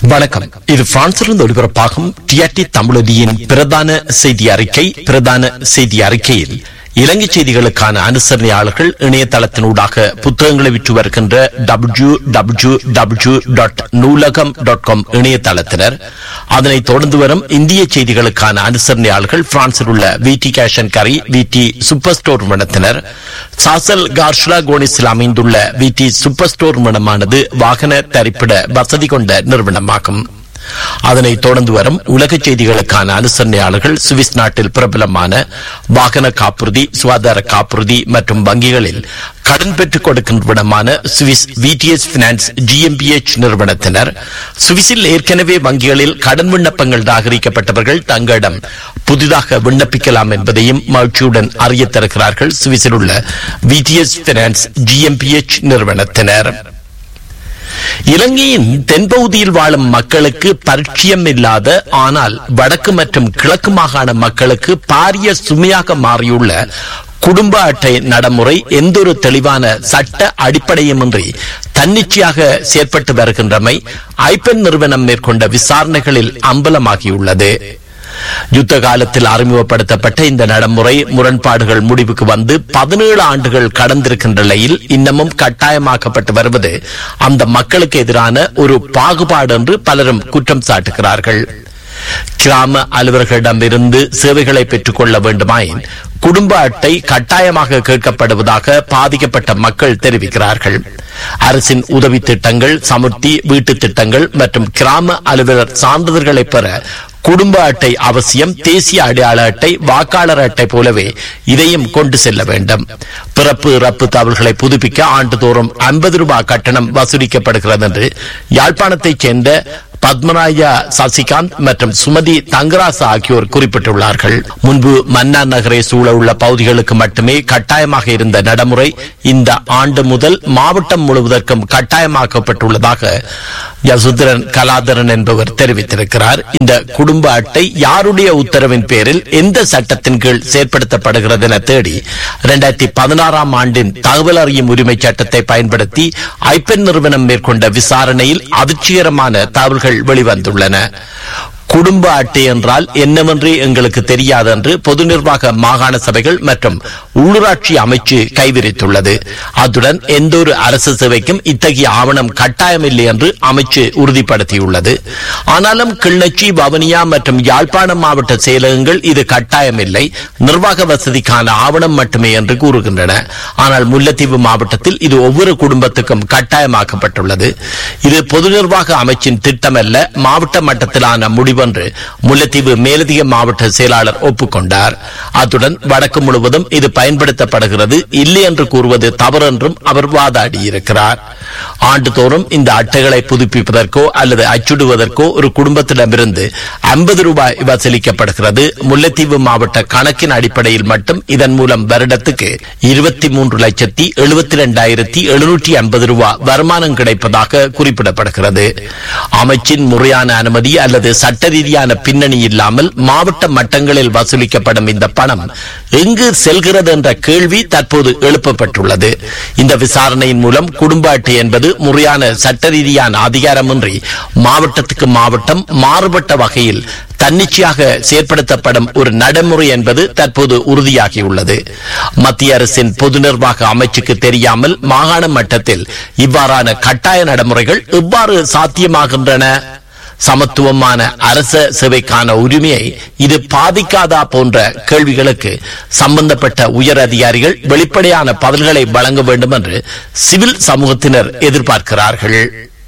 வணக்கம் இது பிரான்சிலிருந்து ஒளிபரப்பாகும் டிஆர்டி தமிழொலியின் பிரதான செய்தி அறிக்கை பிரதான செய்தி அறிக்கையில் இலங்கை செய்திகளுக்கான அனுசரணையாளர்கள் இணையதளத்தினூடாக புத்தகங்களை விற்று வருகின்ற W W W dot Noolaham dot com இணையதளத்தினர் அதனைத் தொடர்ந்து வரும் இந்திய செய்திகளுக்கான அனுசரணையாளர்கள் பிரான்சில் உள்ள விடி கேஷன் கரி விடி சூப்பர் ஸ்டோர் நிறுவனத்தினர் சாசல் கார்ஷ்லா கோனிஸில் அமைந்துள்ள விடி சூப்பர் ஸ்டோர் நிறுவனமானது வாகன தரிப்பிட வசதி கொண்ட நிறுவனமாகும் அதனைத் தொடர்ந்து வரும் உலக செய்திகளுக்கான அனுசரணையாளர்கள் சுவிஸ் நாட்டில் பிரபலமான வாகன காப்புறுதி சுகாதார காப்புறுதி மற்றும் வங்கிகளில் கடன் பெற்றுக் கொடுக்கின்றனமான சுவிஸ் விடிஎஸ் பினான்ஸ் ஜிஎம்பிஎச் நிறுவனத்தினர் சுவிஸில் ஏற்கனவே வங்கிகளில் கடன் விண்ணப்பங்கள் நிராகரிக்கப்பட்டவர்கள் தங்களிடம் புதிதாக விண்ணப்பிக்கலாம் என்பதையும் மகிழ்ச்சியுடன் அறிய தருகிறார்கள் சுவிஸில் உள்ள விடிஎஸ் பினான்ஸ் ஜிஎம்பிஎச் நிறுவனத்தினர் இலங்கையின் தென்பகுதியில் வாழும் மக்களுக்கு பரிச்சயம் இல்லாத ஆனால் வடக்கு மற்றும் கிழக்கு மாகாண மக்களுக்கு பாரிய சுமையாக மாறியுள்ள குடும்ப அட்டை நடைமுறை எந்தொரு தெளிவான சட்ட அடிப்படையுமின்றி தன்னிச்சையாக செயற்பட்டு வருகின்றமை ஐபென் நிறுவனம் மேற்கொண்ட விசாரணைகளில் அம்பலமாகியுள்ளது யுத்த காலத்தில் அறிமுகப்படுத்தப்பட்ட இந்த நடைமுறை முரண்பாடுகள் முடிவுக்கு வந்து பதினேழு ஆண்டுகள் கடந்திருக்கின்ற நிலையில் இன்னமும் கட்டாயமாக்கப்பட்டு வருவது அந்த மக்களுக்கு எதிரான ஒரு பாகுபாடு என்று பலரும் குற்றம் சாட்டுகிறார்கள் கிராம அலுவலர்களிடமிருந்து சேவைகளை பெற்றுக் கொள்ள வேண்டுமாயின் குடும்ப அட்டை கட்டாயமாக கேட்கப்படுவதாக பாதிக்கப்பட்ட மக்கள் தெரிவிக்கிறார்கள் அரசின் உதவி திட்டங்கள் சமுர்த்தி வீட்டு திட்டங்கள் மற்றும் கிராம அலுவலர் சான்றிதழ்களை பெற குடும்ப அட்டை அவசியம் தேசிய அடையாள அட்டை வாக்காளர் அட்டை போலவே இதையும் கொண்டு செல்ல வேண்டும் பிறப்பு இறப்பு தகவல்களை புதுப்பிக்க ஆண்டுதோறும் ஐம்பது ரூபாய் கட்டணம் வசூலிக்கப்படுகிறது என்று யாழ்ப்பாணத்தைச் சேர்ந்த பத்மராயா சசிகாந்த் மற்றும் சுமதி தங்கராசு ஆகியோர் குறிப்பிட்டுள்ளார்கள் முன்பு மன்னா நகரை சூழ உள்ள பகுதிகளுக்கு மட்டுமே கட்டாயமாக இருந்த நடைமுறை இந்த ஆண்டு முதல் மாவட்டம் முழுவதற்கும் கட்டாயமாக்கப்பட்டுள்ளதாக யசுதரன் கலாதரன் என்பவர் தெரிவித்திருக்கிறார் இந்த குடும்ப அட்டை யாருடைய உத்தரவின் பேரில் எந்த சட்டத்தின் கீழ் செயற்படுத்தப்படுகிறது என தேடி இரண்டாயிரத்தி பதினாறாம் ஆண்டின் தகவல் அறியும் உரிமை சட்டத்தை பயன்படுத்தி ஐபென் நிறுவனம் மேற்கொண்ட விசாரணையில் அதிர்ச்சிகரமான தகவல்கள் வெளிவந்துள்ளன குடும்ப அட்டை என்றால் என்னவென்றே எங்களுக்கு தெரியாது என்று பொது நிர்வாக மாகாண சபைகள் மற்றும் உள்ளூராட்சி அமைச்சு கைவிரித்துள்ளது அத்துடன் எந்த ஒரு அரசு சேவைக்கும் இத்தகைய ஆவணம் கட்டாயமில்லை என்று அமைச்சு உறுதிப்படுத்தியுள்ளது ஆனாலும் கிள்ளச்சி வவுனியா மற்றும் யாழ்ப்பாணம் மாவட்ட செயலகங்கள் இது கட்டாயமில்லை நிர்வாக வசதிக்கான ஆவணம் மட்டுமே என்று கூறுகின்றன ஆனால் முல்லைத்தீவு மாவட்டத்தில் இது ஒவ்வொரு குடும்பத்துக்கும் கட்டாயமாக்கப்பட்டுள்ளது இது பொது நிர்வாக அமைச்சின் திட்டமல்ல மாவட்ட மட்டத்திலான முடிவு என்று முல்லைத்தீவு மேலதிக மாவட்ட செயலாளர் ஒப்புக்கொண்டார் அத்துடன் வடக்கு முழுவதும் இது பயன்படுத்தப்படுகிறது இல்லை என்று கூறுவது தவறு என்றும் அவர் வாதாடியிருக்கிறார் ஆண்டுதோறும் இந்த அட்டைகளை புதுப்பிப்பதற்கோ அல்லது அச்சிடுவதற்கோ ஒரு குடும்பத்திடமிருந்து ஐம்பது ரூபாய் வசூலிக்கப்படுகிறது முல்லைத்தீவு மாவட்ட கணக்கின் அடிப்படையில் மட்டும் இதன் மூலம் வருடத்துக்கு இருபத்தி மூன்று லட்சத்தி எழுபத்தி இரண்டாயிரத்தி எழுநூற்றி ஐம்பது ரூபாய் வருமானம் கிடைப்பதாக குறிப்பிடப்படுகிறது அமைச்சின் முறையான அனுமதி அல்லது சட்ட ரீதியான பின்னணி இல்லாமல் மாவட்ட மட்டங்களில் வசூலிக்கப்படும் இந்த பணம் எங்கு செல்கிறது என்ற கேள்வி தற்போது எழுப்பப்பட்டுள்ளது இந்த விசாரணையின் மூலம் குடும்ப அட்டை என்பது முறையான சட்ட ரீதியான அதிகாரமின்றி மாவட்டத்துக்கு மாவட்டம் மாறுபட்ட வகையில் தன்னிச்சையாக செயற்படுத்தப்படும் ஒரு நடைமுறை என்பது தற்போது உறுதியாகியுள்ளது மத்திய அரசின் பொது நிர்வாக அமைச்சுக்கு தெரியாமல் மாகாண மட்டத்தில் இவ்வாறான கட்டாய நடைமுறைகள் எவ்வாறு சாத்தியமாகின்றன சமத்துவமான அரச சேவைக்கான உரிமையை இது பாதிக்காதா போன்ற கேள்விகளுக்கு சம்பந்தப்பட்ட உயர் அதிகாரிகள் வெளிப்படையான பதில்களை வழங்க வேண்டும் என்று சிவில் சமூகத்தினர் எதிர்பார்க்கிறார்கள்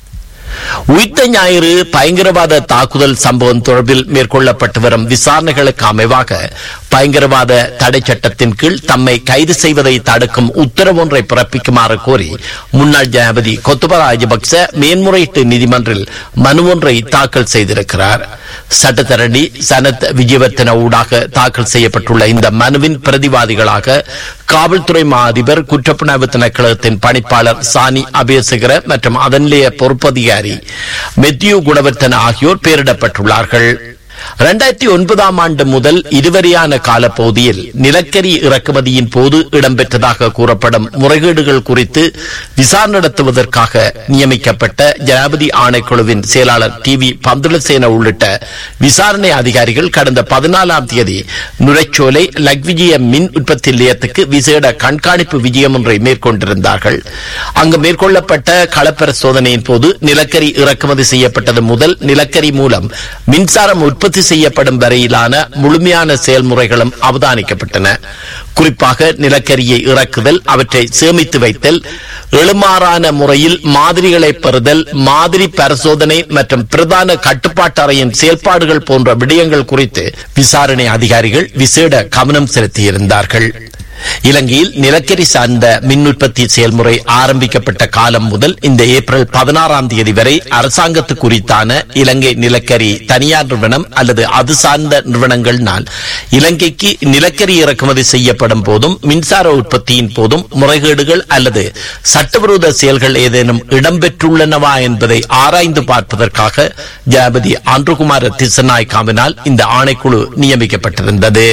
உயிர்த்த ஞாயிறு பயங்கரவாத தாக்குதல் சம்பவம் தொடர்பில் மேற்கொள்ளப்பட்டு வரும் விசாரணைகளுக்கு அமைவாக பயங்கரவாத தடை சட்டத்தின் கீழ் தம்மை கைது செய்வதை தடுக்கும் உத்தரவு ஒன்றை பிறப்பிக்குமாறு கோரி முன்னாள் ஜனாபதி கொத்துப ராஜபக்ச மேன்முறையீட்டு நீதிமன்றில் மனு ஒன்றை தாக்கல் செய்திருக்கிறார் சட்டத்தரணி சனத் விஜயவர்த்தன ஊடாக தாக்கல் செய்யப்பட்டுள்ள இந்த மனுவின் பிரதிவாதிகளாக காவல்துறை மா அதிபர் குற்றப்புணர்வு திணைக்களத்தின் பணிப்பாளர் சானி அபேசகர மற்றும் அதனிலேய பொறுப்பதிகாரி மெத்யூ குணவர்த்தன ஆகியோர் பெயரிடப்பட்டுள்ளார்கள் இரண்டாயிரத்தி ஒன்பதாம் ஆண்டு முதல் இதுவரையான காலப்பகுதியில் நிலக்கரி இறக்குமதியின் போது இடம்பெற்றதாக கூறப்படும் முறைகேடுகள் குறித்து விசாரணை நடத்துவதற்காக நியமிக்கப்பட்ட ஜனாபதி ஆணைக்குழுவின் செயலாளர் டி வி பந்துலசேன உள்ளிட்ட விசாரணை அதிகாரிகள் கடந்த பதினாலாம் தேதி நுரைச்சோலை லக்விஜய மின் உற்பத்தி நிலையத்துக்கு விசேட கண்காணிப்பு விஜயம் ஒன்றை மேற்கொண்டிருந்தார்கள் அங்கு மேற்கொள்ளப்பட்ட களப்பரிசோதனையின் போது நிலக்கரி இறக்குமதி செய்யப்பட்டது முதல் நிலக்கரி மூலம் மின்சாரம் உற்பத்தி செய்யப்படும் வரையிலான முழுமையான செயல்முறைகளும் அவதானிக்கப்பட்டன குறிப்பாக நிலக்கரியை இறக்குதல் அவற்றை சேமித்து வைத்தல் எழுமாறான முறையில் மாதிரிகளை பெறுதல் மாதிரி பரிசோதனை மற்றும் பிரதான கட்டுப்பாட்டு அறையின் செயல்பாடுகள் போன்ற விடயங்கள் குறித்து விசாரணை அதிகாரிகள் விசேட கவனம் செலுத்தியிருந்தார்கள் இலங்கையில் நிலக்கரி சார்ந்த மின் உற்பத்தி செயல்முறை ஆரம்பிக்கப்பட்ட காலம் முதல் இந்த ஏப்ரல் பதினாறாம் தேதி வரை அரசாங்கத்து குறித்தான இலங்கை நிலக்கரி தனியார் நிறுவனம் அல்லது அது சார்ந்த நிறுவனங்களினால் இலங்கைக்கு நிலக்கரி இறக்குமதி செய்யப்படும் போதும் மின்சார உற்பத்தியின் போதும் முறைகேடுகள் அல்லது சட்டவிரோத செயல்கள் ஏதேனும் இடம்பெற்றுள்ளனவா என்பதை ஆராய்ந்து பார்ப்பதற்காக ஜனாபதி ஆண்டுகுமார திசநாய்காவினால் இந்த ஆணைக்குழு நியமிக்கப்பட்டிருந்தது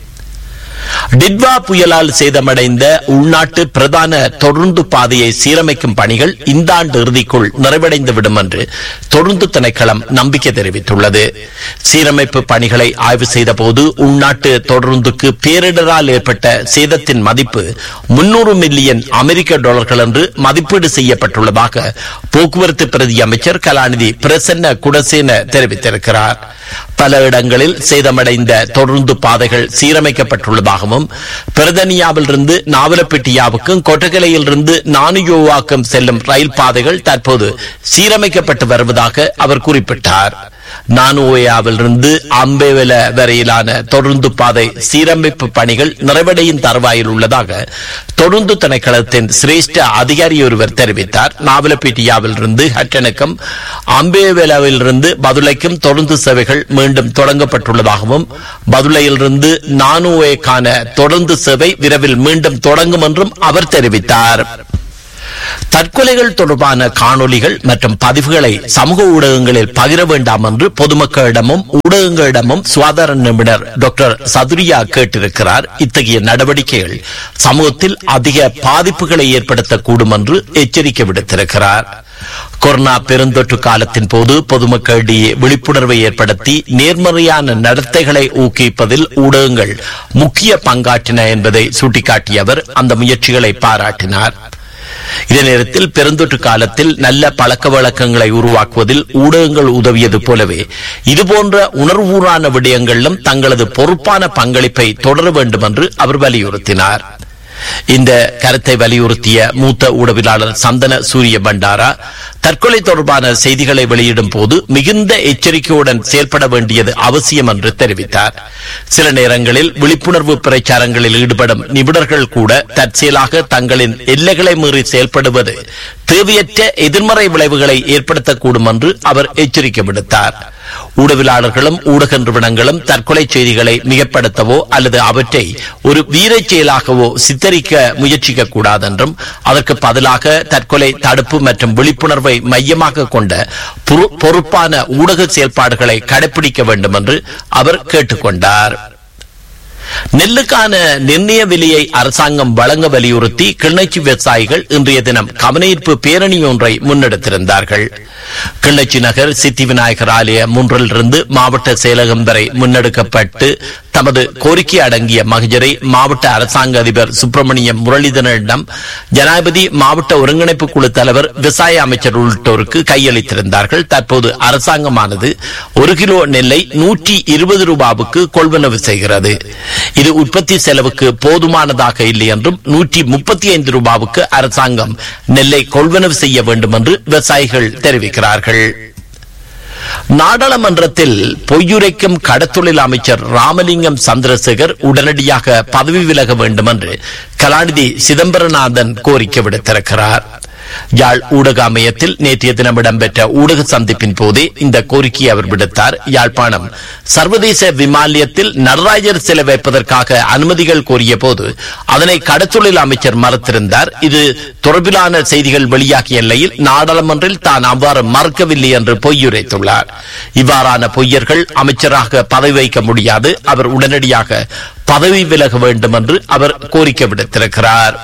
டிட்வா புயலால் சேதமடைந்த உள்நாட்டு பிரதான தொடர்ந்து பாதையை சீரமைக்கும் பணிகள் இந்த ஆண்டு இறுதிக்குள் நிறைவடைந்துவிடும் என்று தொடர்ந்து திணைக்களம் நம்பிக்கை தெரிவித்துள்ளது சீரமைப்பு பணிகளை ஆய்வு செய்த போது உள்நாட்டு தொடர்ந்துக்கு பேரிடரால் ஏற்பட்ட சேதத்தின் மதிப்பு முன்னூறு மில்லியன் அமெரிக்க டாலர்கள் என்று மதிப்பீடு செய்யப்பட்டுள்ளதாக போக்குவரத்து பிரதி அமைச்சர் கலாநிதி பிரசன்ன குடசேன தெரிவித்திருக்கிறார் பல இடங்களில் சேதமடைந்த தொடர்ந்து பாதைகள் சீரமைக்கப்பட்டுள்ளதாகவும் பிரதனியாவிலிருந்து நாவலப்பிட்டியாவுக்கும் கொட்டகலையிலிருந்து நானுயோவாக்கும் செல்லும் ரயில் பாதைகள் தற்போது சீரமைக்கப்பட்டு வருவதாக அவர் குறிப்பிட்டார் நானுவோயாவிலிருந்து அம்பேவல வரையிலான தொடர்ந்து பாதை சீரமைப்பு பணிகள் நிறைவடையும் தருவாயில் உள்ளதாக தொடர்ந்து திணைக்களத்தின் சிரேஷ்ட அதிகாரி ஒருவர் தெரிவித்தார் நாவலப்பேட்டியாவிலிருந்து ஹட்டனுக்கும் அம்பேவலாவிலிருந்து பதுளைக்கும் தொடர்ந்து சேவைகள் மீண்டும் தொடங்கப்பட்டுள்ளதாகவும் பதுளையிலிருந்து நானுவேக்கான தொடர்ந்து சேவை விரைவில் மீண்டும் தொடங்கும் என்றும் அவர் தெரிவித்தார் தற்கொலைகள் தொடர்பான காணொலிகள் மற்றும் பதிவுகளை சமூக ஊடகங்களில் பகிர வேண்டாம் என்று பொதுமக்களிடமும் ஊடகங்களிடமும் சுகாதார நிபுணர் டாக்டர் சதுரியா கேட்டிருக்கிறார் இத்தகைய நடவடிக்கைகள் சமூகத்தில் அதிக பாதிப்புகளை ஏற்படுத்தக்கூடும் என்று எச்சரிக்கை விடுத்திருக்கிறார் கொரோனா பெருந்தொற்று காலத்தின் போது பொதுமக்களிடையே விழிப்புணர்வை ஏற்படுத்தி நேர்மறையான நடத்தைகளை ஊக்குவிப்பதில் ஊடகங்கள் முக்கிய பங்காற்றின என்பதை சுட்டிக்காட்டிய அவர் அந்த முயற்சிகளை பாராட்டினார் இதே நேரத்தில் பெருந்தொற்று காலத்தில் நல்ல பழக்க வழக்கங்களை உருவாக்குவதில் ஊடகங்கள் உதவியது போலவே இதுபோன்ற உணர்வூறான விடயங்களிலும் தங்களது பொறுப்பான பங்களிப்பை தொடர வேண்டும் என்று அவர் வலியுறுத்தினார் இந்த கருத்தை வலியுறுத்திய மூத்த ஊடகவியலாளர் சந்தன சூரிய பண்டாரா தற்கொலை தொடர்பான செய்திகளை வெளியிடும் போது மிகுந்த எச்சரிக்கையுடன் செயல்பட வேண்டியது அவசியம் என்று தெரிவித்தார் சில நேரங்களில் விழிப்புணர்வு பிரச்சாரங்களில் ஈடுபடும் நிபுணர்கள் கூட தற்செயலாக தங்களின் எல்லைகளை மீறி செயல்படுவது தேவையற்ற எதிர்மறை விளைவுகளை ஏற்படுத்தக்கூடும் என்று அவர் எச்சரிக்கை விடுத்தார் ஊடகவியலாளர்களும் ஊடக நிறுவனங்களும் தற்கொலை செய்திகளை மிகப்படுத்தவோ அல்லது அவற்றை ஒரு வீரச் செயலாகவோ சித்தரிக்க முயற்சிக்க கூடாது என்றும் அதற்கு பதிலாக தற்கொலை தடுப்பு மற்றும் விழிப்புணர்வை மையமாக கொண்ட பொறு- பொறுப்பான ஊடக செயல்பாடுகளை கடைபிடிக்க வேண்டும் என்று அவர் கேட்டுக்கொண்டார் நெல்லுக்கான நிர்ணய விலையை அரசாங்கம் வழங்க வலியுறுத்தி கிளிநொச்சி விவசாயிகள் இன்றைய தினம் கவனஈர்ப்பு பேரணி ஒன்றை முன்னெடுத்திருந்தார்கள் கிளிநொச்சி நகர் சித்தி விநாயகர் ஆலய முன்றிலிருந்து மாவட்ட செயலகம் வரை முன்னெடுக்கப்பட்டு தமது கோரிக்கை அடங்கிய மகஜரை மாவட்ட அரசாங்க அதிபர் சுப்பிரமணியம் முரளிதரனிடம் ஜனாதிபதி மாவட்ட ஒருங்கிணைப்பு குழு தலைவர் விவசாய அமைச்சர் உள்ளிட்டோருக்கு கையளித்திருந்தார்கள் தற்போது அரசாங்கமானது ஒரு கிலோ நெல்லை நூற்றி இருபது ரூபாவுக்கு கொள்வனவு செய்கிறது இது உற்பத்தி செலவுக்கு போதுமானதாக இல்லை என்றும் நூற்றி முப்பத்தி ஐந்து ரூபாவுக்கு அரசாங்கம் நெல்லை கொள்வனவு செய்ய வேண்டும் என்று விவசாயிகள் தெரிவிக்கிறார்கள் நாடாளுமன்றத்தில் பொய்யுரைக்கும் கடத்தொழில் அமைச்சர் ராமலிங்கம் சந்திரசேகர் உடனடியாக பதவி விலக வேண்டும் என்று கலாநிதி சிதம்பரநாதன் கோரிக்கை விடுத்திருக்கிறார் யாழ் ஊடக அமையத்தில் நேற்றைய தினம் இடம்பெற்ற ஊடக சந்திப்பின் போதே இந்த கோரிக்கையை அவர் விடுத்தார் யாழ்ப்பாணம் சர்வதேச விமானியத்தில் நடராஜர் சிலை வைப்பதற்காக அனுமதிகள் கோரிய போது அதனை கடத்தொழில் அமைச்சர் மறுத்திருந்தார் இது தொடர்பிலான செய்திகள் வெளியாகிய எல்லையில் நாடாளுமன்றில் தான் அவ்வாறு மறுக்கவில்லை என்று பொய்யுரைத்துள்ளார் இவ்வாறான பொய்யர்கள் அமைச்சராக பதவி வைக்க முடியாது அவர் உடனடியாக பதவி விலக வேண்டும் என்று அவர் கோரிக்கை விடுத்திருக்கிறார்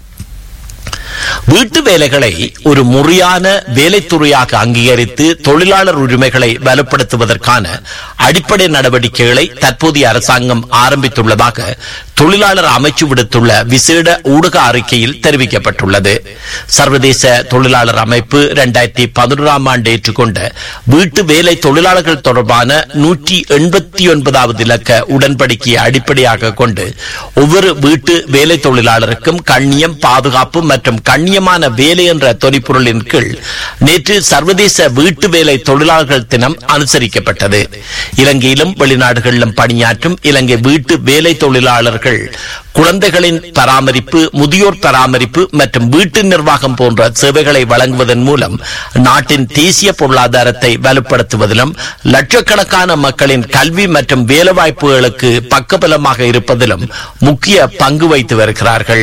வீட்டு வேலைகளை ஒரு முறையான வேலைத்துறையாக அங்கீகரித்து தொழிலாளர் உரிமைகளை வலுப்படுத்துவதற்கான அடிப்படை நடவடிக்கைகளை தற்போதைய அரசாங்கம் ஆரம்பித்துள்ளதாக தொழிலாளர் அமைச்சு விடுத்துள்ள விசேட ஊடக அறிக்கையில் தெரிவிக்கப்பட்டுள்ளது சர்வதேச தொழிலாளர் அமைப்பு இரண்டாயிரத்தி பதினோராம் ஆண்டு ஏற்றுக்கொண்ட வீட்டு வேலை தொழிலாளர்கள் தொடர்பான நூற்றி எண்பத்தி ஒன்பதாவது இலக்க உடன்படிக்கையை அடிப்படையாக கொண்டு ஒவ்வொரு வீட்டு வேலை தொழிலாளருக்கும் கண்ணியம் பாதுகாப்பு மற்றும் கண்ணியமான வேலை என்ற தொனிப்பொருளின் கீழ் நேற்று சர்வதேச வீட்டு வேலை தொழிலாளர்கள் தினம் அனுசரிக்கப்பட்டது இலங்கையிலும் வெளிநாடுகளிலும் பணியாற்றும் இலங்கை வீட்டு வேலை தொழிலாளர்கள் குழந்தைகளின் பராமரிப்பு முதியோர் பராமரிப்பு மற்றும் வீட்டு நிர்வாகம் போன்ற சேவைகளை வழங்குவதன் மூலம் நாட்டின் தேசிய பொருளாதாரத்தை வலுப்படுத்துவதிலும் லட்சக்கணக்கான மக்களின் கல்வி மற்றும் வேலைவாய்ப்புகளுக்கு பக்கபலமாக இருப்பதிலும் முக்கிய பங்கு வைத்து வருகிறார்கள்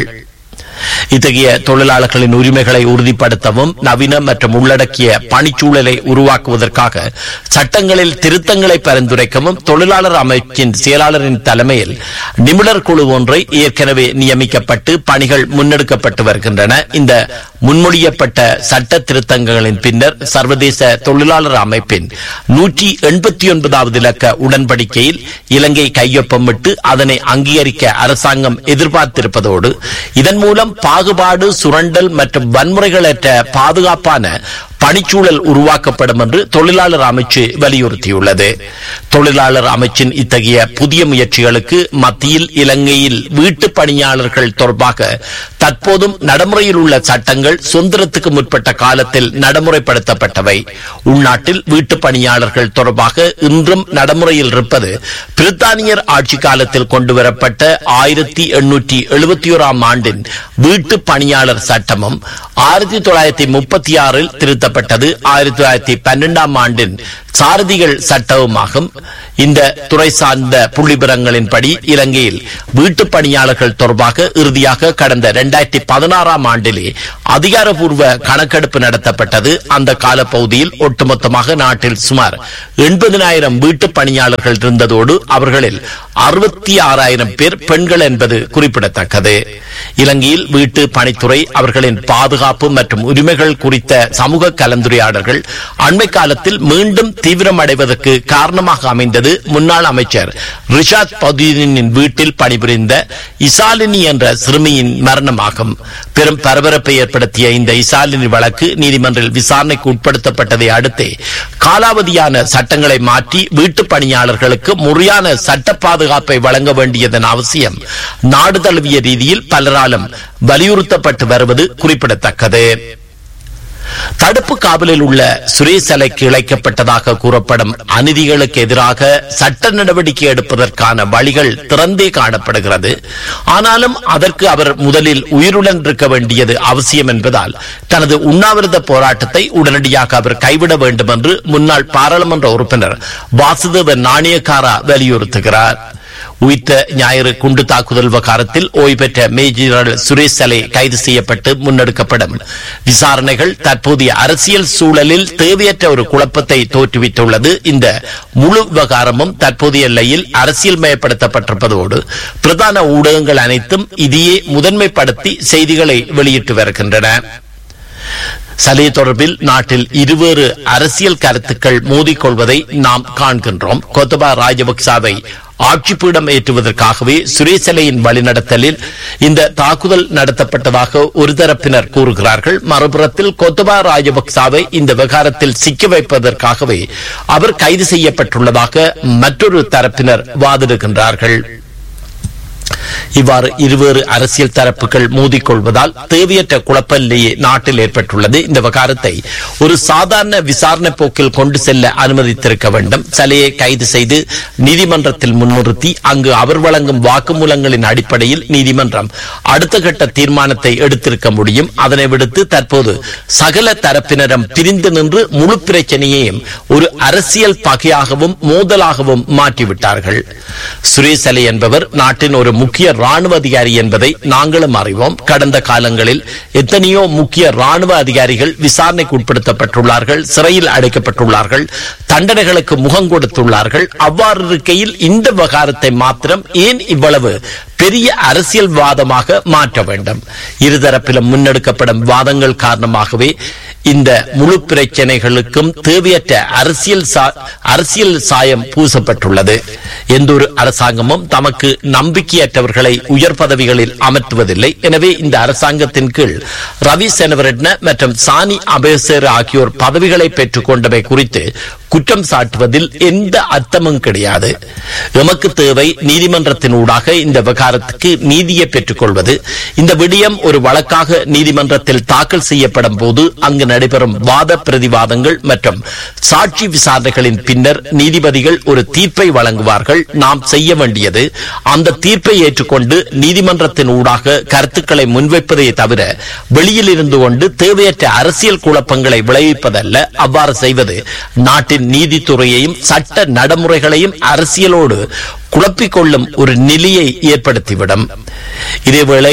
இத்தகைய தொழிலாளர்களின் உரிமைகளை உறுதிப்படுத்தவும் நவீன மற்றும் உள்ளடக்கிய பணிச்சூழலை உருவாக்குவதற்காக சட்டங்களில் திருத்தங்களை பரிந்துரைக்கவும் தொழிலாளர் அமைச்சின் செயலாளரின் தலைமையில் நிபுணர் குழு ஒன்றை ஏற்கனவே நியமிக்கப்பட்டு பணிகள் முன்னெடுக்கப்பட்டு வருகின்றன இந்த முன்மொழியப்பட்ட சட்ட திருத்தங்களின் பின்னர் சர்வதேச தொழிலாளர் அமைப்பின் நூற்றி எண்பத்தி ஒன்பதாவது இலக்க உடன்படிக்கையில் இலங்கை கையொப்பமிட்டு அதனை அங்கீகரிக்க அரசாங்கம் எதிர்பார்த்திருப்பதோடு இதன் மூலம் பாகுபாடு சுரண்டல் மற்றும் வன்முறைகளற்ற பாதுகாப்பான பணிச்சூழல் உருவாக்கப்படும் என்று தொழிலாளர் அமைச்சு வலியுறுத்தியுள்ளது தொழிலாளர் அமைச்சின் இத்தகைய புதிய முயற்சிகளுக்கு மத்தியில் இலங்கையில் வீட்டு பணியாளர்கள் தொடர்பாக தற்போதும் நடைமுறையில் உள்ள சட்டங்கள் சுதந்திரத்துக்கு முற்பட்ட காலத்தில் நடைமுறைப்படுத்தப்பட்டவை உள்நாட்டில் வீட்டு பணியாளர்கள் தொடர்பாக இன்றும் நடைமுறையில் இருப்பது பிரித்தானியர் ஆட்சி காலத்தில் கொண்டுவரப்பட்ட ஆயிரத்தி எண்ணூற்றி எழுபத்தி ஓராம் ஆண்டின் வீட்டு பணியாளர் சட்டமும் ஆயிரத்தி தொள்ளாயிரத்தி முப்பத்தி ஆறில் திருத்தப்பட்டது ஆயிரத்தி தொள்ளாயிரத்தி பன்னெண்டாம் ஆண்டின் சாரதிகள் சட்டவுமாகும் இந்த துறை சார்ந்த புள்ளிவிவரங்களின்படி இலங்கையில் வீட்டு பணியாளர்கள் தொடர்பாக இறுதியாக கடந்த இரண்டாயிரத்தி பதினாறாம் ஆண்டிலே அதிகாரப்பூர்வ கணக்கெடுப்பு நடத்தப்பட்டது அந்த காலப்பகுதியில் ஒட்டுமொத்தமாக நாட்டில் சுமார் எண்பதினாயிரம் வீட்டு பணியாளர்கள் இருந்ததோடு அவர்களில் அறுபத்தி ஆறாயிரம் பேர் பெண்கள் என்பது குறிப்பிடத்தக்கது இலங்கையில் வீட்டு பணித்துறை அவர்களின் பாதுகாப்பு மற்றும் உரிமைகள் குறித்த சமூக கலந்துரையாடல்கள் அண்மை காலத்தில் மீண்டும் தீவிரமடைவதற்கு காரணமாக அமைந்தது முன்னாள் அமைச்சர் ரிஷாத் பதீனின் வீட்டில் பணிபுரிந்த இசாலினி என்ற சிறுமியின் மரணமாகும் பெரும் பரபரப்பை ஏற்படுத்திய இந்த இசாலினி வழக்கு நீதிமன்றில் விசாரணைக்கு உட்படுத்தப்பட்டதை அடுத்தே காலாவதியான சட்டங்களை மாற்றி வீட்டு பணியாளர்களுக்கு முறையான சட்ட பாதுகாப்பை வழங்க வேண்டியதன் அவசியம் நாடு தழுவிய ரீதியில் பலராலும் வலியுறுத்தப்பட்டு வருவது குறிப்பிடத்தக்கது தடுப்பு காவலில் உள்ள சுரேஷ் அலைக்கு இழைக்கப்பட்டதாக கூறப்படும் அநீதிகளுக்கு எதிராக சட்ட நடவடிக்கை எடுப்பதற்கான வழிகள் திறந்தே காணப்படுகிறது ஆனாலும் அதற்கு அவர் முதலில் உயிருடன் இருக்க வேண்டியது அவசியம் என்பதால் தனது உண்ணாவிரத போராட்டத்தை உடனடியாக அவர் கைவிட வேண்டும் என்று முன்னாள் பாராளுமன்ற உறுப்பினர் வாசுதேவ நாணயக்காரா வலியுறுத்துகிறார் உயிர்த்த ஞாயிறு குண்டு தாக்குதல் விவகாரத்தில் ஓய்வு பெற்ற மேஜர் சுரேஷ் சலை கைது செய்யப்பட்டு முன்னெடுக்கப்படும் விசாரணைகள் தற்போதைய அரசியல் சூழலில் தேவையற்ற ஒரு குழப்பத்தை தோற்றுவித்துள்ளது இந்த முழு விவகாரமும் தற்போதைய எல்லையில் அரசியல் மயப்படுத்தப்பட்டிருப்பதோடு பிரதான ஊடகங்கள் அனைத்தும் இதையே முதன்மைப்படுத்தி செய்திகளை வெளியிட்டு வருகின்றன சலே தொடர்பில் நாட்டில் இருவேறு அரசியல் கருத்துக்கள் மோதிக்கொள்வதை நாம் காண்கின்றோம் கோத்தபா ராஜபக்சாவை ஆட்சிப்பீடம் ஏற்றுவதற்காகவே சுரேசலையின் வழிநடத்தலில் இந்த தாக்குதல் நடத்தப்பட்டதாக ஒரு தரப்பினர் கூறுகிறார்கள் மறுபுறத்தில் கொத்தபா ராஜபக்சாவை இந்த விவகாரத்தில் சிக்க வைப்பதற்காகவே அவர் கைது செய்யப்பட்டுள்ளதாக மற்றொரு தரப்பினர் வாதிடுகின்றார்கள் இவ்வாறு இருவேறு அரசியல் தரப்புகள் மோதிக்கொள்வதால் தேவையற்ற குழப்ப நிலையே நாட்டில் ஏற்பட்டுள்ளது இந்த விவகாரத்தை ஒரு சாதாரண விசாரணை போக்கில் கொண்டு செல்ல அனுமதித்திருக்க வேண்டும் சலையை கைது செய்து நீதிமன்றத்தில் முன்னிறுத்தி அங்கு அவர் வழங்கும் வாக்குமூலங்களின் அடிப்படையில் நீதிமன்றம் அடுத்த கட்ட தீர்மானத்தை எடுத்திருக்க முடியும் அதனை விடுத்து தற்போது சகல தரப்பினரும் பிரிந்து நின்று முழு பிரச்சனையையும் ஒரு அரசியல் பகையாகவும் மோதலாகவும் மாற்றிவிட்டார்கள் சுரேஷ் அலி என்பவர் நாட்டின் ஒரு முக்கிய ராணுவ அதிகாரி என்பதை நாங்களும் அறிவோம் கடந்த காலங்களில் எத்தனையோ முக்கிய ராணுவ அதிகாரிகள் விசாரணைக்கு உட்படுத்தப்பட்டுள்ளார்கள் சிறையில் அடைக்கப்பட்டுள்ளார்கள் தண்டனைகளுக்கு முகம் கொடுத்துள்ளார்கள் அவ்வாறு இருக்கையில் இந்த விவகாரத்தை மாத்திரம் ஏன் இவ்வளவு பெரிய அரசியல்வாதமாக மாற்ற வேண்டும் இருதரப்பிலும் முன்னெடுக்கப்படும் வாதங்கள் காரணமாகவே இந்த முழு பிரச்சனைகளுக்கும் தேவையற்ற அரசியல் சா- அரசியல் சாயம் பூசப்பட்டுள்ளது எந்த ஒரு அரசாங்கமும் தமக்கு நம்பிக்கையற்றவர்களை உயர் பதவிகளில் அமர்த்துவதில்லை எனவே இந்த அரசாங்கத்தின் கீழ் ரவி செனவரட்ன மற்றும் சானி அபேசர் ஆகியோர் பதவிகளை பெற்றுக் கொண்டவை குறித்து குற்றம் சாட்டுவதில் எந்த அர்த்தமும் கிடையாது எமக்கு தேவை நீதிமன்றத்தின் ஊடாக இந்த விவகாரத்துக்கு நீதியை பெற்றுக் கொள்வது இந்த விடயம் ஒரு வழக்காக நீதிமன்றத்தில் தாக்கல் செய்யப்படும் போது அங்கு நடைபெறும் வாத பிரதிவாதங்கள் மற்றும் சாட்சி விசாரணைகளின் பின்னர் நீதிபதிகள் ஒரு தீர்ப்பை வழங்குவார்கள் நாம் செய்ய வேண்டியது அந்த தீர்ப்பை ஏற்றுக்கொண்டு நீதிமன்றத்தின் ஊடாக கருத்துக்களை முன்வைப்பதை தவிர வெளியில் இருந்து கொண்டு தேவையற்ற அரசியல் குழப்பங்களை விளைவிப்பதல்ல அவ்வாறு செய்வது நாட்டின் நீதித்துறையையும் சட்ட நடைமுறைகளையும் அரசியலோடு குழப்பிக் கொள்ளும் ஒரு நிலையை ஏற்படுத்திவிடும் இதேவேளை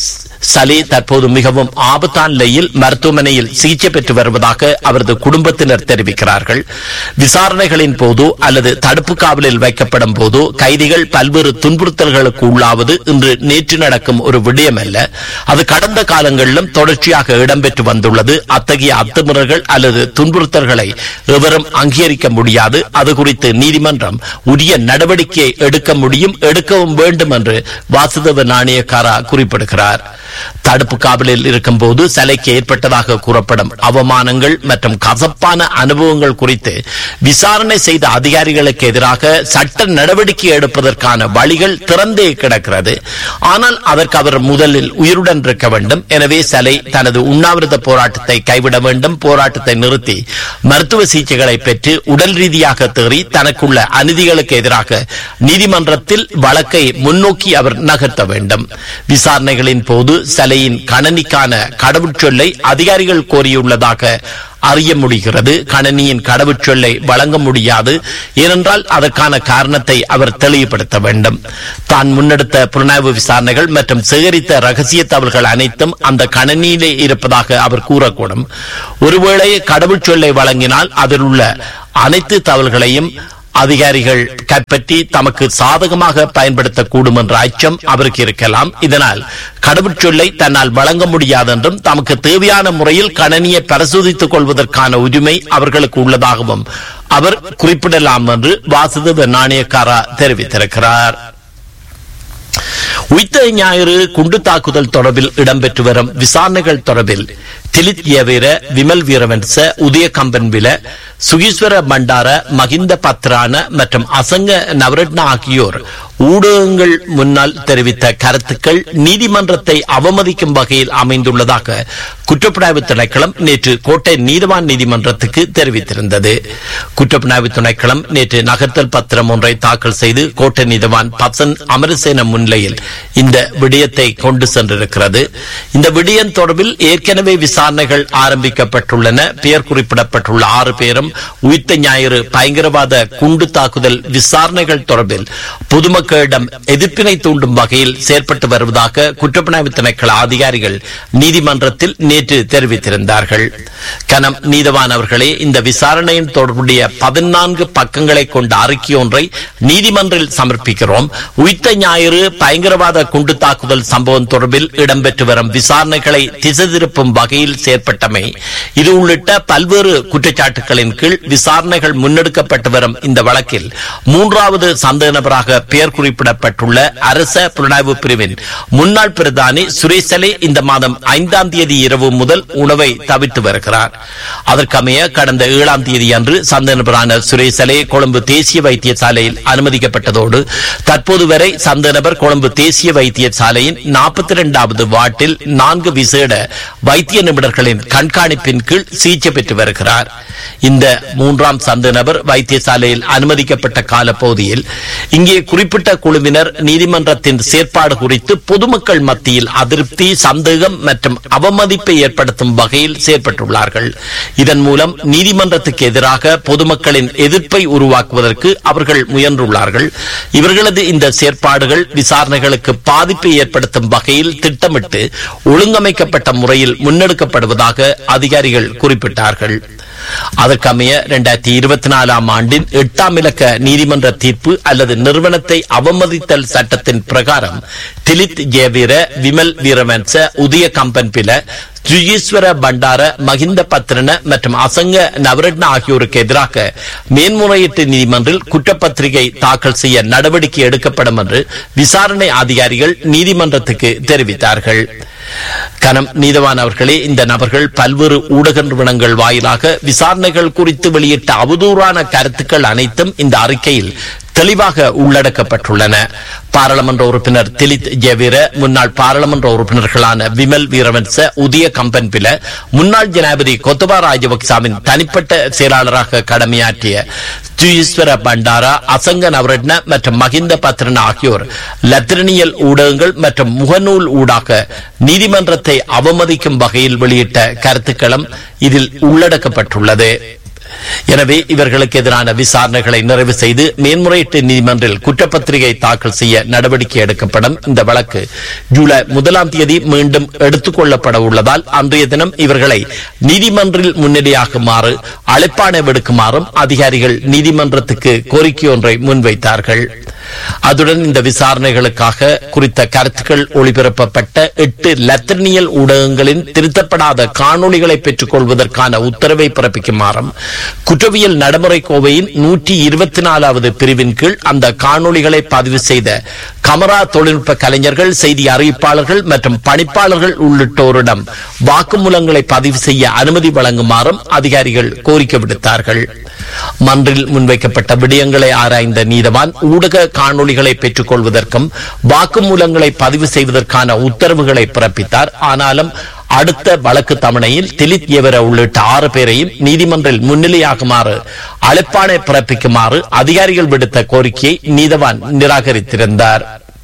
சலி தற்போது மிகவும் ஆபத்தான நிலையில் மருத்துவமனையில் சிகிச்சை பெற்று வருவதாக அவரது குடும்பத்தினர் தெரிவிக்கிறார்கள் விசாரணைகளின் போதோ அல்லது தடுப்பு காவலில் வைக்கப்படும் போதோ கைதிகள் பல்வேறு துன்புறுத்தல்களுக்கு உள்ளாவது இன்று நேற்று நடக்கும் ஒரு விடயம் அல்ல அது கடந்த காலங்களிலும் தொடர்ச்சியாக இடம்பெற்று வந்துள்ளது அத்தகைய அத்துமுறைகள் அல்லது துன்புறுத்தல்களை எவரும் அங்கீகரிக்க முடியாது அது குறித்து நீதிமன்றம் உரிய நடவடிக்கையை எடுக்க முடியும் எடுக்கவும் வேண்டும் என்று வாசுதேவ நாணயக்காரா குறிப்பிடுகிறார் தடுப்பு காவலில் இருக்கும் போது சிலைக்கு ஏற்பட்டதாக கூறப்படும் அவமானங்கள் மற்றும் கசப்பான அனுபவங்கள் குறித்து விசாரணை செய்த அதிகாரிகளுக்கு எதிராக சட்ட நடவடிக்கை எடுப்பதற்கான வழிகள் திறந்தே கிடக்கிறது ஆனால் அதற்கு அவர் முதலில் உயிருடன் இருக்க வேண்டும் எனவே சலை தனது உண்ணாவிரத போராட்டத்தை கைவிட வேண்டும் போராட்டத்தை நிறுத்தி மருத்துவ சிகிச்சைகளை பெற்று உடல் ரீதியாக தேறி தனக்குள்ள அநீதிகளுக்கு எதிராக நீதிமன்றத்தில் வழக்கை முன்னோக்கி அவர் நகர்த்த வேண்டும் விசாரணைகளின் போது சலையின் கணனிக்கான கடவுச்சொல்லை அதிகாரிகள் கோரியுள்ளதாக அறிய முடிகிறது கணனியின் கடவுச்சொல்லை வழங்க முடியாது ஏனென்றால் அதற்கான காரணத்தை அவர் தெளிவுபடுத்த வேண்டும் தான் முன்னெடுத்த புலனாய்வு விசாரணைகள் மற்றும் சேகரித்த ரகசிய தகவல்கள் அனைத்தும் அந்த கணனியிலே இருப்பதாக அவர் கூறக்கூடும் ஒருவேளை கடவுச்சொல்லை வழங்கினால் அதில் உள்ள அனைத்து தகவல்களையும் அதிகாரிகள் கைப்பற்றி தமக்கு சாதகமாக பயன்படுத்தக்கூடும் என்ற அச்சம் அவருக்கு இருக்கலாம் இதனால் கடவுச்சொல்லை தன்னால் வழங்க முடியாது என்றும் தமக்கு தேவையான முறையில் கணனியை பரிசோதித்துக் கொள்வதற்கான உரிமை அவர்களுக்கு உள்ளதாகவும் அவர் குறிப்பிடலாம் என்று வாசுதேவ நாணயக்காரா தெரிவித்திருக்கிறார் உயிர்த்த ஞாயிறு குண்டு தாக்குதல் தொடர்பில் இடம்பெற்று வரும் விசாரணைகள் தொடர்பில் திலித் யவீர விமல் வீரவன்ச உதய கம்பன்வில சுகீஸ்வர பண்டார மகிந்த பத்ரான மற்றும் அசங்க நவரட்ன ஆகியோர் ஊடகங்கள் முன்னால் தெரிவித்த கருத்துக்கள் நீதிமன்றத்தை அவமதிக்கும் வகையில் அமைந்துள்ளதாக குற்றப்புலனாய்வு திணைக்களம் நேற்று கோட்டை நீதிவான் நீதிமன்றத்துக்கு தெரிவித்திருந்தது குற்றப்புலனாய்வு திணைக்களம் நேற்று நகர்த்தல் பத்திரம் ஒன்றை தாக்கல் செய்து கோட்டை நீதிவான் பசன் அமரசேன முன்னிலையில் இந்த விடயத்தை கொண்டு சென்றிருக்கிறது இந்த விடயம் தொடர்பில் ஏற்கனவே விசாரணைகள் ஆரம்பிக்கப்பட்டுள்ளன பெயர் குறிப்பிடப்பட்டுள்ள ஆறு பேரும் உயிர்த்த ஞாயிறு பயங்கரவாத குண்டு தாக்குதல் விசாரணைகள் தொடர்பில் பொதுமக்களிடம் எதிர்ப்பினை தூண்டும் வகையில் செயற்பட்டு வருவதாக குற்றப்புலனாய்வு திணைக்கள அதிகாரிகள் நீதிமன்றத்தில் நேற்று தெரிவித்திருந்தார்கள் கனம் நீதவான் அவர்களே இந்த விசாரணையின் தொடர்புடைய பதினான்கு பக்கங்களை கொண்ட அறிக்கை ஒன்றை நீதிமன்றில் சமர்ப்பிக்கிறோம் உயிர்த்த ஞாயிறு பயங்கரவாத குண்டு தாக்குதல் சம்பவம் தொடர்பில் இடம்பெற்று வரும் விசாரணைகளை திசை திருப்பும் வகையில் செயற்பட்டமை இது உள்ளிட்ட பல்வேறு குற்றச்சாட்டுகளின் கீழ் விசாரணைகள் முன்னெடுக்கப்பட்டு வரும் இந்த வழக்கில் மூன்றாவது சந்தேக நபராக பெயர் குறிப்பிடப்பட்டுள்ள அரச புலனாய்வு பிரிவின் முன்னாள் பிரதானி சுரேசலே இந்த மாதம் ஐந்தாம் தேதி இரவு முதல் உணவை தவிர்த்து வருகிறார் அதற்கமைய கடந்த ஏழாம் தேதி அன்று சந்த நபரான சுரேசலே கொழும்பு தேசிய வைத்தியசாலையில் அனுமதிக்கப்பட்டதோடு தற்போது வரை சந்த நபர் கொழும்பு தேசிய வைத்தியசாலையின் நாற்பத்தி இரண்டாவது வார்டில் நான்கு விசேட வைத்திய நிபுணர்களின் கண்காணிப்பின் கீழ் சிகிச்சை பெற்று வருகிறார் இந்த மூன்றாம் சந்த நபர் வைத்தியசாலையில் அனுமதிக்கப்பட்ட காலப்பகுதியில் இங்கே குறிப்பிட்ட குழுவினர் நீதிமன்றத்தின் செயற்பாடு குறித்து பொதுமக்கள் மத்தியில் அதிருப்தி சந்தேகம் மற்றும் அவமதிப்பை ஏற்படுத்தும் வகையில் செயற்பட்டுள்ளார்கள் இதன் மூலம் நீதிமன்றத்துக்கு எதிராக பொதுமக்களின் எதிர்ப்பை உருவாக்குவதற்கு அவர்கள் முயன்றுள்ளார்கள் இவர்களது இந்த செயற்பாடுகள் விசாரணைகளுக்கு பாதிப்பை ஏற்படுத்தும் வகையில் திட்டமிட்டு ஒழுங்கமைக்கப்பட்ட முறையில் முன்னெடுக்கப்படுவதாக அதிகாரிகள் குறிப்பிட்டார்கள் அதற்கமைய இரண்டாயிரத்தி இருபத்தி நாலாம் ஆண்டின் எட்டாம் இலக்க நீதிமன்ற தீர்ப்பு அல்லது நிறுவனத்தை அவமதித்தல் சட்டத்தின் பிரகாரம் திலித் ஜேவீர விமல் வீரவன்ச உதய கம்பன்பில ஜுயீஸ்வர பண்டார மகிந்த பத்ரன மற்றும் அசங்க நவரட்ன ஆகியோருக்கு எதிராக மேன்முறையீட்டு நீதிமன்றில் குற்றப்பத்திரிகை தாக்கல் செய்ய நடவடிக்கை எடுக்கப்படும் என்று விசாரணை அதிகாரிகள் நீதிமன்றத்துக்கு தெரிவித்தார்கள் கனம் நீதவான் அவர்களே இந்த நபர்கள் பல்வேறு ஊடக நிறுவனங்கள் வாயிலாக விசாரணைகள் குறித்து வெளியிட்ட அவதூறான கருத்துக்கள் அனைத்தும் இந்த அறிக்கையில் தெளிவாக உள்ளடக்கப்பட்டுள்ளன பாராளுமன்ற உறுப்பினர் திலித் ஜெவீர முன்னாள் பாராளுமன்ற உறுப்பினர்களான விமல் வீரவன்ச உதய கம்பன்பில முன்னாள் ஜனாதிபதி கொத்தபா ராஜபக்சாவின் தனிப்பட்ட செயலாளராக கடமையாற்றிய ஜுயீஸ்வர பண்டாரா அசங்க நவரட்ன மற்றும் மகிந்த பத்ரன் ஆகியோர் லத்திரனியல் ஊடகங்கள் மற்றும் முகநூல் ஊடாக நீதிமன்றத்தை அவமதிக்கும் வகையில் வெளியிட்ட கருத்துக்களும் இதில் உள்ளடக்கப்பட்டுள்ளது எனவே இவர்களுக்கு எதிரான விசாரணைகளை நிறைவு செய்து மேன்முறையீட்டு நீதிமன்றில் குற்றப்பத்திரிகை தாக்கல் செய்ய நடவடிக்கை எடுக்கப்படும் இந்த வழக்கு ஜூலை முதலாம் தேதி மீண்டும் எடுத்துக் கொள்ளப்பட உள்ளதால் அன்றைய தினம் இவர்களை நீதிமன்றில் முன்னிலையாகுமாறு அழைப்பாணை விடுக்குமாறும் அதிகாரிகள் நீதிமன்றத்துக்கு கோரிக்கை ஒன்றை முன்வைத்தார்கள் அதுடன் இந்த விசாரணைகளுக்காக குறித்த கருத்துக்கள் ஒளிபரப்பப்பட்ட எட்டு லத்திரனியல் ஊடகங்களின் திருத்தப்படாத காணொளிகளை பெற்றுக் கொள்வதற்கான உத்தரவை பிறப்பிக்குமாறும் குற்றவியல் நடைமுறை கோவையின் நூற்றி இருபத்தி நாலாவது பிரிவின் கீழ் அந்த காணொளிகளை பதிவு செய்த கமரா தொழில்நுட்ப கலைஞர்கள் செய்தி அறிவிப்பாளர்கள் மற்றும் பணிப்பாளர்கள் உள்ளிட்டோரிடம் வாக்குமூலங்களை பதிவு செய்ய அனுமதி வழங்குமாறும் அதிகாரிகள் கோரிக்கை விடுத்தார்கள் மன்றில் முன்வைக்கப்பட்ட விடயங்களை ஆராய்ந்த நீதவான் ஊடக காணொளிகளை பெற்றுக் கொள்வதற்கும் வாக்குமூலங்களை பதிவு செய்வதற்கான உத்தரவுகளை பிறப்பித்தார் ஆனாலும் அடுத்த வழக்கு தவணையில் திலித் எவர உள்ளிட்ட ஆறு பேரையும் நீதிமன்றில் முன்னிலையாகுமாறு அழைப்பாணை பிறப்பிக்குமாறு அதிகாரிகள் விடுத்த கோரிக்கையை நீதவான் நிராகரித்திருந்தார்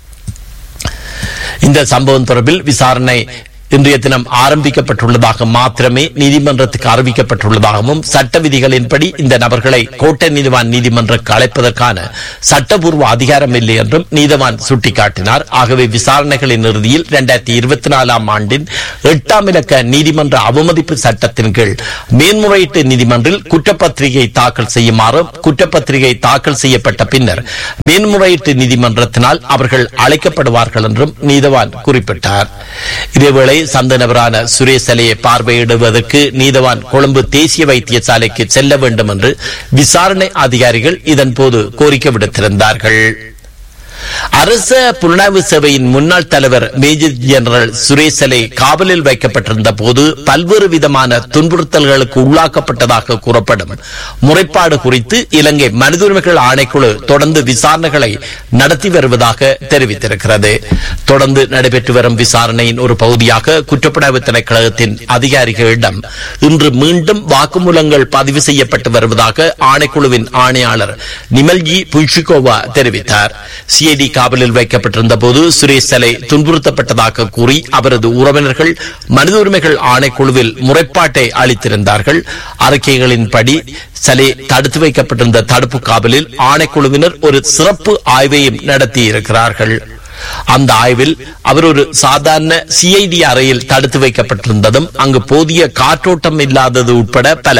இந்த சம்பவம் தொடர்பில் விசாரணை இன்றைய தினம் ஆரம்பிக்கப்பட்டுள்ளதாக மாத்திரமே நீதிமன்றத்துக்கு அறிவிக்கப்பட்டுள்ளதாகவும் சட்ட விதிகளின்படி இந்த நபர்களை கோட்டை நீதிவான் நீதிமன்றக்கு அழைப்பதற்கான சட்டபூர்வ அதிகாரம் இல்லை என்றும் நீதிவான் சுட்டிக்காட்டினார் ஆகவே விசாரணைகளின் இறுதியில் இரண்டாயிரத்தி இருபத்தி நாலாம் ஆண்டின் எட்டாம் இலக்க நீதிமன்ற அவமதிப்பு சட்டத்தின் கீழ் மேன்முறையீட்டு நீதிமன்றில் குற்றப்பத்திரிகை தாக்கல் செய்யுமாறும் குற்றப்பத்திரிகை தாக்கல் செய்யப்பட்ட பின்னர் மேன்முறையீட்டு நீதிமன்றத்தினால் அவர்கள் அழைக்கப்படுவார்கள் என்றும் நீதவான் குறிப்பிட்டார் இதேவேளை சந்த நபரான சுரேஷ் அலையை பார்வையிடுவதற்கு நீதவான் கொழும்பு தேசிய வைத்தியசாலைக்கு செல்ல வேண்டும் என்று விசாரணை அதிகாரிகள் இதன்போது கோரிக்கை விடுத்திருந்தார்கள் அரச புலனாய்வு சேவையின் முன்னாள் தலைவர் மேஜர் ஜெனரல் சுரேசலை காவலில் வைக்கப்பட்டிருந்த போது பல்வேறு விதமான துன்புறுத்தல்களுக்கு உள்ளாக்கப்பட்டதாக கூறப்படும் முறைப்பாடு குறித்து இலங்கை மனித உரிமைகள் ஆணைக்குழு தொடர்ந்து விசாரணைகளை நடத்தி வருவதாக தெரிவித்திருக்கிறது தொடர்ந்து நடைபெற்று வரும் விசாரணையின் ஒரு பகுதியாக குற்றப்புலனாய்வு திணைக்களத்தின் அதிகாரிகளிடம் இன்று மீண்டும் வாக்குமூலங்கள் பதிவு செய்யப்பட்டு வருவதாக ஆணைக்குழுவின் ஆணையாளர் நிமல்ஜி புல்ஷிகோவா தெரிவித்தார் சிஐடி காவலில் வைக்கப்பட்டிருந்த போது சுரேஷ் சலை துன்புறுத்தப்பட்டதாக கூறி அவரது உறவினர்கள் மனித உரிமைகள் ஆணைக்குழுவில் முறைப்பாட்டை அளித்திருந்தார்கள் அறிக்கைகளின்படி சலே தடுத்து வைக்கப்பட்டிருந்த தடுப்பு காவலில் ஆணைக்குழுவினர் ஒரு சிறப்பு ஆய்வையும் நடத்தியிருக்கிறார்கள் அந்த ஆய்வில் அவர் ஒரு சாதாரண சிஐடி அறையில் தடுத்து வைக்கப்பட்டிருந்ததும் அங்கு போதிய காற்றோட்டம் இல்லாதது உட்பட பல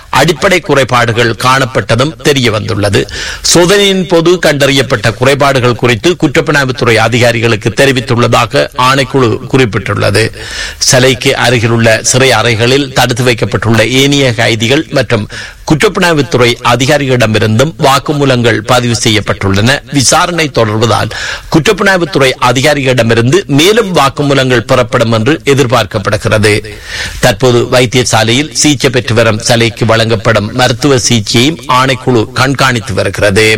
அடிப்படை குறைபாடுகள் காணப்பட்டதும் தெரிய வந்துள்ளது சோதனையின் போது கண்டறியப்பட்ட குறைபாடுகள் குறித்து குற்றப்புலனாய்வுத்துறை அதிகாரிகளுக்கு தெரிவித்துள்ளதாக ஆணைக்குழு குறிப்பிட்டுள்ளது சிலைக்கு அருகிலுள்ள சிறை அறைகளில் தடுத்து வைக்கப்பட்டுள்ள ஏனைய கைதிகள் மற்றும் குற்றப்புலனாய்வுத்துறை அதிகாரிகளிடமிருந்தும் வாக்குமூலங்கள் பதிவு செய்யப்பட்டுள்ளன விசாரணை தொடர்வதால் குற்றப்புலனாய்வுத்துறை அதிகாரிகளிடமிருந்து மேலும் வாக்குமூலங்கள் பெறப்படும் என்று எதிர்பார்க்கப்படுகிறது தற்போது வைத்தியசாலையில் சிகிச்சை பெற்று வரும் சிலைக்கு வழங்கப்படும் மருத்துவ சிகிச்சையையும் ஆணைக்குழு கண்காணித்து வருகிறது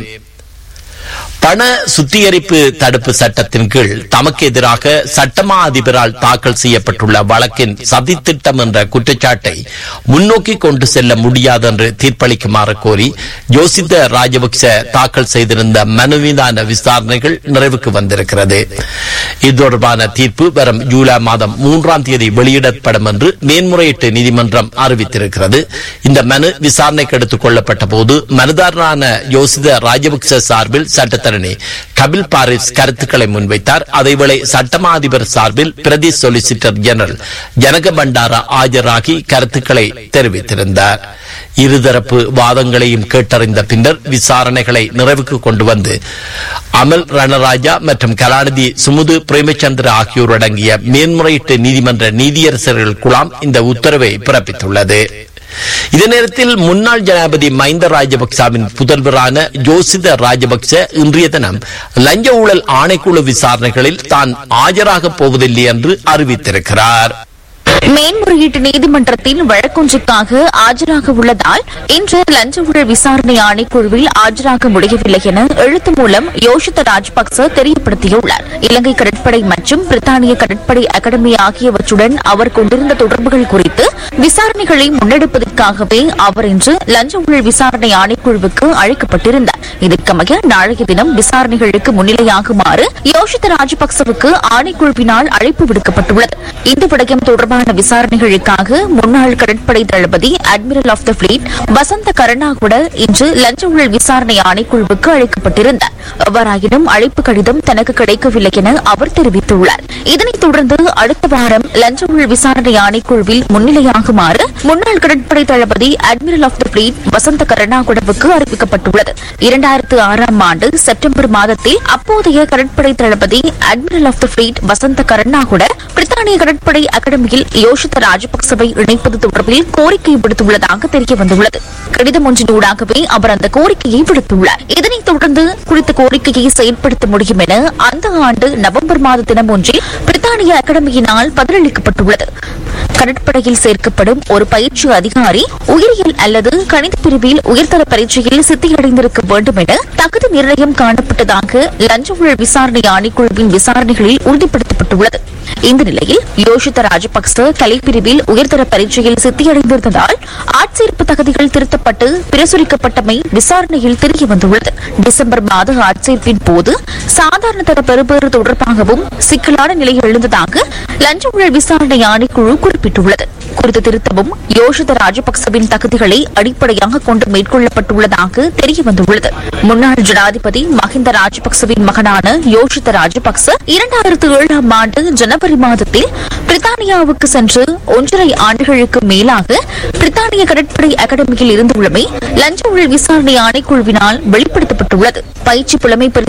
பண சுத்திகரிப்பு தடுப்பு சட்டத்தின் கீழ் தமக்கு எதிராக சட்டமா அதிபரால் தாக்கல் செய்யப்பட்டுள்ள வழக்கின் சதித்திட்டம் என்ற குற்றச்சாட்டை முன்னோக்கி கொண்டு செல்ல முடியாது என்று தீர்ப்பளிக்குமாறு கோரி யோசித்த ராஜபக்ச தாக்கல் செய்திருந்த மனு மீதான விசாரணைகள் நிறைவுக்கு வந்திருக்கிறது இது தொடர்பான தீர்ப்பு வரும் ஜூலை மாதம் மூன்றாம் தேதி வெளியிடப்படும் என்று மேன்முறையீட்டு நீதிமன்றம் அறிவித்திருக்கிறது இந்த மனு விசாரணைக்கு எடுத்துக் கொள்ளப்பட்ட போது மனுதாரரான யோசித ராஜபக்ச சார்பில் சட்டத்தரணி கபில் பாரிஸ் கருத்துக்களை முன்வைத்தார் அதேவேளை சட்டமா அதிபர் சார்பில் பிரதி சொலிசிட்டர் ஜெனரல் ஜனக பண்டாரா ஆஜராகி கருத்துக்களை தெரிவித்திருந்தார் இருதரப்பு வாதங்களையும் கேட்டறிந்த பின்னர் விசாரணைகளை நிறைவுக்கு கொண்டு வந்து அமல் ரணராஜா மற்றும் கலாநிதி சுமுது பிரேமச்சந்திர ஆகியோர் அடங்கிய மேன்முறையீட்டு நீதிமன்ற நீதியரசர்கள் குழாம் இந்த உத்தரவை பிறப்பித்துள்ளது இதே நேரத்தில் முன்னாள் ஜனாதிபதி மஹிந்த ராஜபக்சவின் புதல்வரான ஜோசித ராஜபக்ச இன்றைய தினம் லஞ்ச ஊழல் ஆணைக்குழு விசாரணைகளில் தான் ஆஜராகப் போவதில்லை என்று அறிவித்திருக்கிறார் மேன்முறையீட்டு நீதிமன்றத்தில் வழக்கொன்றுக்காக ஆஜராக உள்ளதால் இன்று லஞ்ச ஊழல் விசாரணை ஆணைக்குழுவில் ஆஜராக முடியவில்லை என எழுத்து மூலம் யோஷித ராஜபக்ச தெரியப்படுத்தியுள்ளார் இலங்கை கடற்படை மற்றும் பிரித்தானிய கடற்படை அகாடமி ஆகியவற்றுடன் அவர் கொண்டிருந்த தொடர்புகள் குறித்து விசாரணைகளை முன்னெடுப்பதற்காகவே அவர் இன்று லஞ்ச ஊழல் விசாரணை ஆணைக்குழுவுக்கு அழைக்கப்பட்டிருந்தார் இதற்கமைய நாளைய தினம் விசாரணைகளுக்கு முன்னிலையாகுமாறு யோஷித ராஜபக்சவுக்கு ஆணைக்குழுவினால் அழைப்பு விடுக்கப்பட்டுள்ளது இந்த விடயம் தொடர்பான விசாரணைகளுக்காக முன்னாள் கடற்படை தளபதி admiral of the fleet Wasantha Karannagoda இன்று லஞ்ச ஊழல் விசாரணை ஆணைக்குழுவுக்கு அழைக்கப்பட்டிருந்தார் எவ்வாறாயினும் அழைப்பு கடிதம் தனக்கு கிடைக்கவில்லை என அவர் தெரிவித்துள்ளார் இதனைத் தொடர்ந்து அடுத்த வாரம் லஞ்ச ஊழல் விசாரணை ஆணைக்குழுவில் முன்னிலையாகுமாறு முன்னாள் கடற்படை தளபதி admiral of the fleet Wasantha கருணாகுடவுக்கு அறிவிக்கப்பட்டுள்ளது இரண்டாயிரத்து ஆறாம் ஆண்டு செப்டம்பர் மாதத்தில் அப்போதைய கடற்படை தளபதி admiral of the fleet Wasantha Karannagoda பிரித்தானிய கடற்படை அகாடமியில் யோஷித ராஜபக்சவை இணைப்பது தொடர்பில் கோரிக்கை விடுத்துள்ளதாக தெரிய வந்துள்ளது கடிதம் ஒன்றினூடாகவே அவர் அந்த கோரிக்கையை விடுத்துள்ளார் இதனைத் தொடர்ந்து குறித்த கோரிக்கையை செயல்படுத்த முடியும் என அந்த ஆண்டு நவம்பர் மாத தினம் ஒன்றில் பிரித்தானிய அகாடமியினால் பதிலளிக்கப்பட்டுள்ளது கடற்படையில் சேர்க்கப்படும் ஒரு பயிற்சி அதிகாரி உயிரியல் அல்லது கணித பிரிவில் உயர்தர பரீட்சையில் சித்தியடைந்திருக்க வேண்டும் என தகுதி நிர்ணயம் காணப்பட்டதாக லஞ்ச ஊழல் விசாரணை ஆணைக்குழுவின் விசாரணைகளில் உறுதிப்படுத்தப்பட்டுள்ளது இந்த நிலையில் யோஷித ராஜபக்ச கலைப்பிரிவில் உயர்தர பரீட்சையில் சித்தியடைந்திருந்ததால் ஆட்சேர்ப்பு தகுதிகள் திருத்தப்பட்டு பிரசுரிக்கப்பட்டமை விசாரணையில் தெரிய வந்துள்ளது டிசம்பர் மாத ஆட்சேர்ப்பின் போது சாதாரண தர பெறுபேறு தொடர்பாகவும் சிக்கலான நிலை எழுந்ததாக லஞ்ச ஊழல் விசாரணை ஆணைக்குழு குறிப்பிட்டுள்ளது குறித்த திருத்தமும் யோஷித ராஜபக்சவின் தகுதிகளை அடிப்படையாக கொண்டு மேற்கொள்ளப்பட்டுள்ளதாக தெரிய வந்துள்ளது முன்னாள் ஜனாதிபதி மஹிந்த ராஜபக்சவின் மகனான யோஷித ராஜபக்ச இரண்டாயிரத்து ஏழாம் ஆண்டு ஜனவரி மாதத்தில் பிரித்தானியாவுக்கு சென்று ஒன்றரை ஆண்டுகளுக்கு மேலாக பிரித்தானிய கடற்படை அகாடமியில் இருந்துள்ளமை லஞ்ச ஊழல் விசாரணை ஆணைக்குழுவினால் வெளிப்படுத்தப்பட்டுள்ளது பயிற்சி புலமை பரிசு